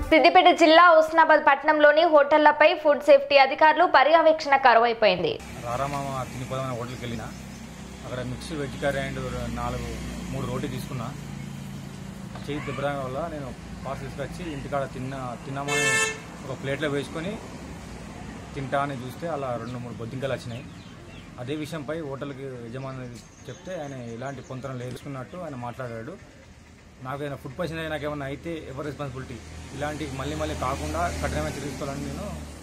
సిద్దిపేట జిల్లా హుస్నాబాద్ పట్టణంలోని హోటళ్లపై food safety అధికారులు పర్యవేక్షణ కరువైపోయింది రారామామ తినిపోదామని హోటల్కి వెళ్ళిన అక్కడ మిక్స్ వెజ్ కర్రీ అండ్ నాలుగు మూడు రోటీ తీసుకున్నా చేయి దెబ్బరాగా వల్ల నేను పాస్ తీసుకొచ్చి ఇంటికాడ తిన్న తిన్నామని ఒక ప్లేట్లో వేసుకొని తింటా అని చూస్తే అలా రెండు మూడు బొద్దింకలు వచ్చినాయి అదే విషయంపై హోటల్కి యజమాని చెప్తే ఆయన ఎలాంటి పొంతన లేచుకున్నట్టు ఆయన మాట్లాడాడు నాకు ఏదైనా ఫుడ్ పాయిజన్ నాకు ఏమైనా అయితే ఎవరు రెస్పాన్సిబిలిటీ ఇలాంటి మళ్ళీ మళ్ళీ కాకుండా కఠినమైన చర్య తీసుకోవాలని నేను